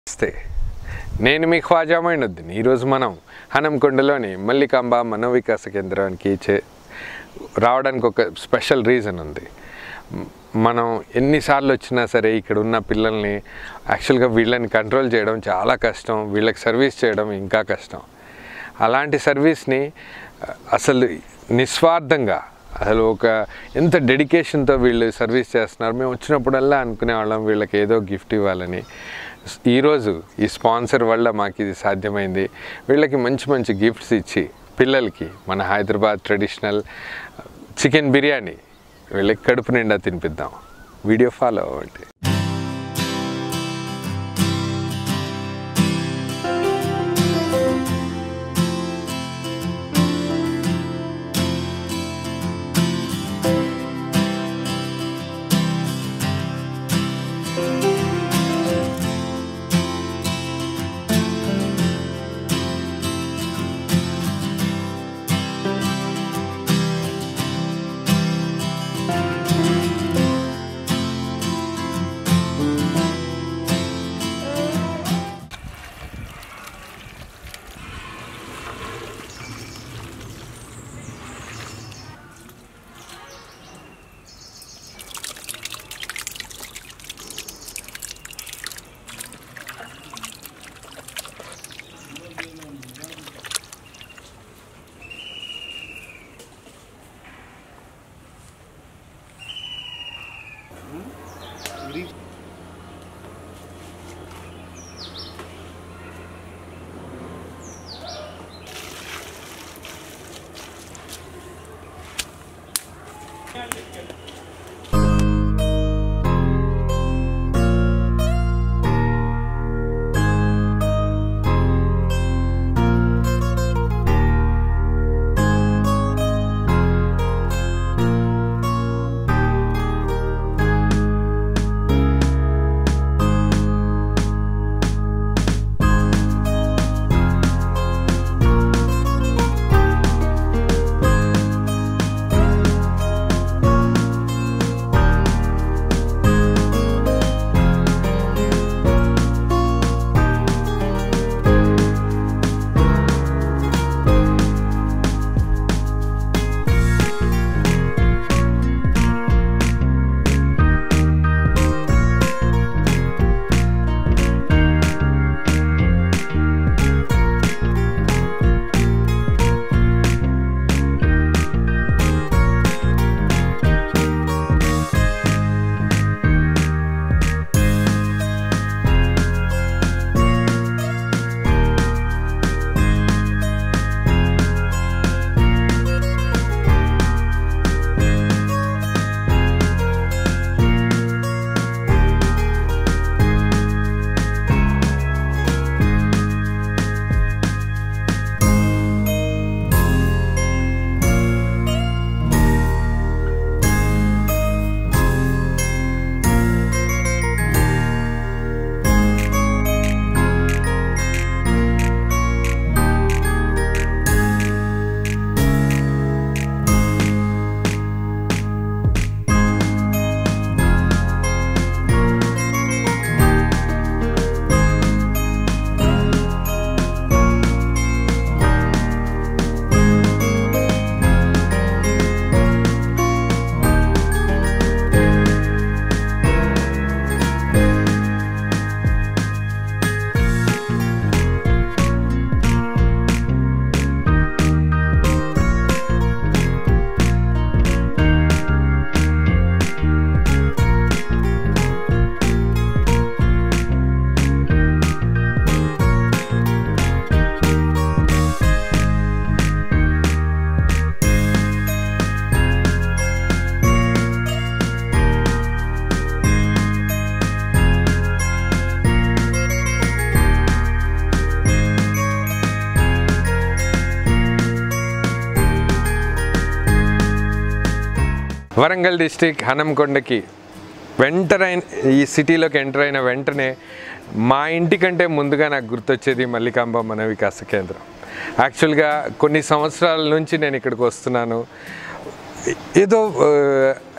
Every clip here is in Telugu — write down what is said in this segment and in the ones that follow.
నమస్తే నేను మీ ఖ్వాజా మైనుద్దీన్ ఈరోజు మనం హనంకొండలోని మల్లికాంబ మనోవికాస కేంద్రానికి చే రావడానికి ఒక స్పెషల్ రీజన్ ఉంది మ్, మనం ఎన్నిసార్లు వచ్చినా సరే ఇక్కడ ఉన్న పిల్లల్ని యాక్చువల్గా వీళ్ళని కంట్రోల్ చేయడం చాలా కష్టం వీళ్ళకి సర్వీస్ చేయడం ఇంకా కష్టం అలాంటి సర్వీస్ని అ, అసలు నిస్వార్థంగా అసలు ఒక ఎంత డెడికేషన్తో వీళ్ళు సర్వీస్ చేస్తున్నారు మేము వచ్చినప్పుడల్లా అనుకునేవాళ్ళం వీళ్ళకి ఏదో గిఫ్ట్ ఇవ్వాలని ఈరోజు ఈ స్పాన్సర్ వల్ల మాకు ఇది సాధ్యమైంది వీళ్ళకి మంచి మంచి గిఫ్ట్స్ ఇచ్చి పిల్లలకి మన హైదరాబాద్ ట్రెడిషనల్ చికెన్ బిర్యానీ వీళ్ళకి కడుపు నిండా తినిపిద్దాం వీడియో ఫాలో అవ్వండి వరంగల్ డిస్టిక్ హనంకొండకి వెంటనే ఈ సిటీలోకి ఎంటర్ అయిన వెంటనే మా ఇంటికంటే ముందుగా నాకు గుర్తొచ్చేది మల్లికాంబ మన వికాస కేంద్రం యాక్చువల్గా కొన్ని సంవత్సరాల నుంచి నేను ఇక్కడికి వస్తున్నాను ఏదో ఆ,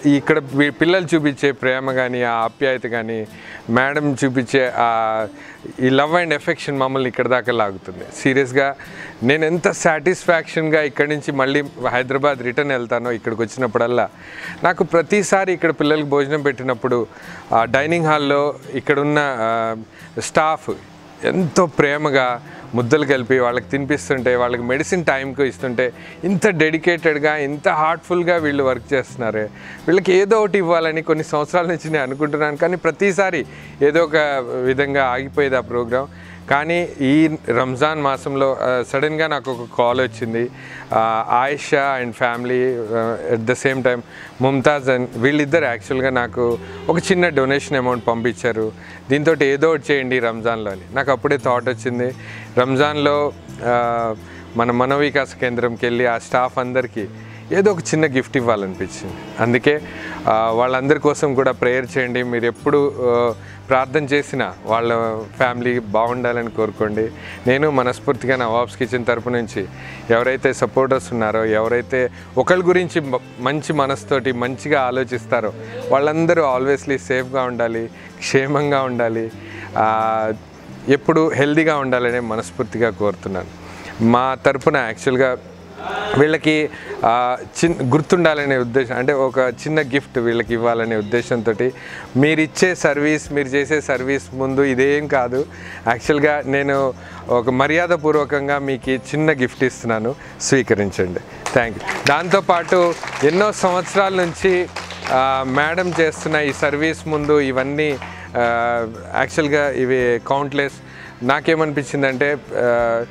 ఇక్కడ వీ- పిల్లలు చూపించే ప్రేమ కానీ ఆ ఆప్యాయత కానీ మేడం చూపించే ఆ ఈ లవ్ అండ్ ఎఫెక్షన్ మమ్మల్ని ఇక్కడ దాకా లాగుతుంది సీరియస్గా నేను ఎంత సాటిస్ఫాక్షన్గా ఇక్కడి నుంచి మళ్ళీ హైదరాబాద్ రిటర్న్ వెళ్తానో ఇక్కడికి వచ్చినప్పుడల్లా నాకు ప్రతిసారి ఇక్కడ పిల్లలకి భోజనం పెట్టినప్పుడు ఆ డైనింగ్ హాల్లో ఇక్కడున్న స్టాఫ్ ఎంతో ప్రేమగా ముద్దలు కలిపి వాళ్ళకి తినిపిస్తుంటే వాళ్ళకి మెడిసిన్ టైంకి ఇస్తుంటే ఇంత డెడికేటెడ్గా ఇంత హార్ట్ఫుల్గా వీళ్ళు వర్క్ చేస్తున్నారే వీళ్ళకి ఏదో ఒకటి ఇవ్వాలని కొన్ని సంవత్సరాల నుంచి నేను అనుకుంటున్నాను కానీ ప్రతిసారి ఏదో ఒక విధంగా ఆగిపోయేది ఆ ప్రోగ్రాం కానీ ఈ రంజాన్ మాసంలో సడన్గా నాకు ఒక కాల్ వచ్చింది Ayesha and family at the same time Mumtaz and వీళ్ళిద్దరు యాక్చువల్గా నాకు ఒక చిన్న డొనేషన్ అమౌంట్ పంపించారు దీంతో ఏదో ఒకటి చేయండి రంజాన్లో అని నాకు అప్పుడే థాట్ వచ్చింది రంజాన్లో ఆ, మన మనోవికాస కేంద్రంకి వెళ్ళి ఆ స్టాఫ్ అందరికీ ఏదో ఒక చిన్న గిఫ్ట్ ఇవ్వాలనిపించింది అందుకే ఆ, వాళ్ళందరి కోసం కూడా ప్రేయర్ చేయండి మీరు ఎప్పుడు ఆ, ప్రార్థన చేసినా వాళ్ళ ఫ్యామిలీ బాగుండాలని కోరుకోండి నేను మనస్ఫూర్తిగా నవాబ్స్ కిచెన్ తరపు నుంచి ఎవరైతే సపోర్టర్స్ ఉన్నారో ఎవరైతే ఒకరి గురించి మ- మంచి మనసుతోటి మంచిగా ఆలోచిస్తారో వాళ్ళందరూ ఆల్వేస్లీ సేఫ్గా ఉండాలి క్షేమంగా ఉండాలి ఆ, ఎప్పుడు హెల్దీగా ఉండాలని మనస్ఫూర్తిగా కోరుతున్నాను మా తరపున యాక్చువల్గా వీళ్ళకి ఆ, చిన్ గుర్తుండాలనే ఉద్దేశం అంటే ఒక చిన్న గిఫ్ట్ వీళ్ళకి ఇవ్వాలనే ఉద్దేశంతో మీరు ఇచ్చే సర్వీస్ మీరు చేసే సర్వీస్ ముందు ఇదేం కాదు యాక్చువల్గా నేను ఒక మర్యాదపూర్వకంగా మీకు ఈ చిన్న గిఫ్ట్ ఇస్తున్నాను స్వీకరించండి థ్యాంక్ యూ దాంతోపాటు ఎన్నో సంవత్సరాల నుంచి ఆ, మేడం చేస్తున్న ఈ సర్వీస్ ముందు ఇవన్నీ ఆ, యాక్చువల్గా ఇవి కౌంట్లెస్ నాకేమనిపించిందంటే ఆ,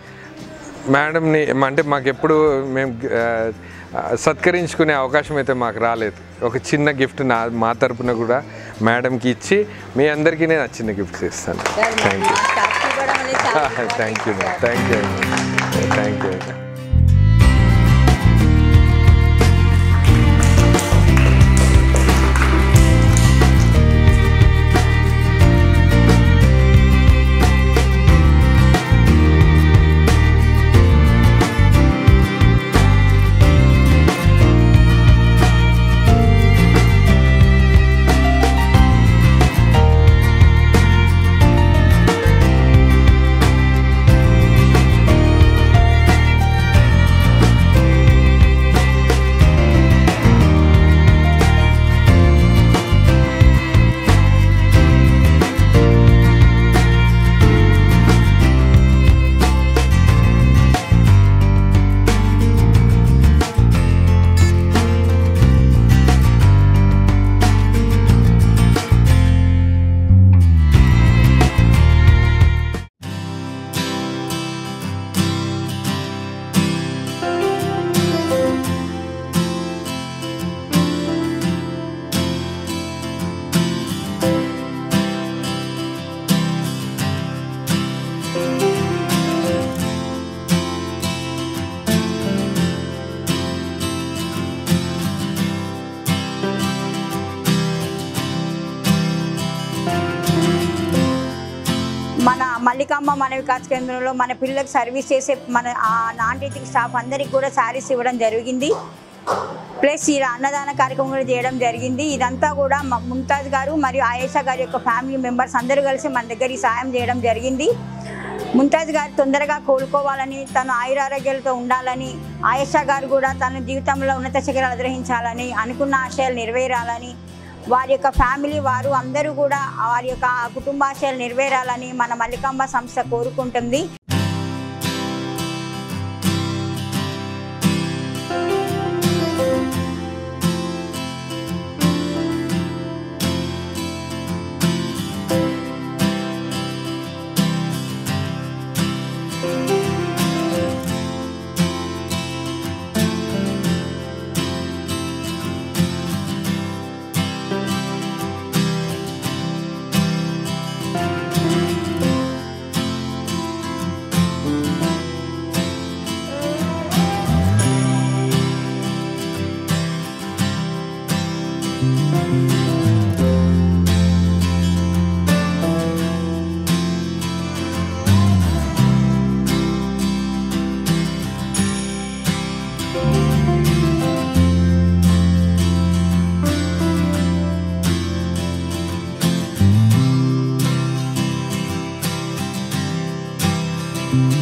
మేడంని అంటే మాకు ఎప్పుడు మేము ఆ, సత్కరించుకునే అవకాశం అయితే మాకు రాలేదు ఒక చిన్న గిఫ్ట్ నా మా తరపున కూడా మేడంకి ఇచ్చి మీ అందరికీ నేను ఆ చిన్న గిఫ్ట్ ఇస్తాను థ్యాంక్ యూ స్టాఫ్కి ఇవ్వడం అనేది చాలా thank you thank you thank you మన మల్లికాంబ మన వికాస్ కేంద్రంలో మన పిల్లలకు సర్వీస్ చేసే మన ఆ నాన్ టీచింగ్ స్టాఫ్ అందరికి కూడా శారీస్ ఇవ్వడం జరిగింది ప్లస్ ఈ అన్నదాన కార్యక్రమం కూడా చేయడం జరిగింది ఇదంతా కూడా మ- ముంతాజ్ గారు మరియు ఆయేషా గారి యొక్క ఫ్యామిలీ మెంబర్స్ అందరూ కలిసి మన దగ్గర ఈ సాయం చేయడం జరిగింది ముంతాజ్ గారు తొందరగా కోలుకోవాలని తను ఆయురారోగ్యాలతో ఉండాలని ఆయేషా గారు కూడా తన జీవితంలో ఉన్నత శిఖరాలు అధిరోహించాలని అనుకున్న ఆశయాలు నెరవేరాలని వారి యొక్క ఫ్యామిలీ వారు అందరూ కూడా వారి యొక్క కుటుంబాశయాలు నెరవేరాలని మన మల్లికాంబ సంస్థ కోరుకుంటుంది థ్యాంక్ యూ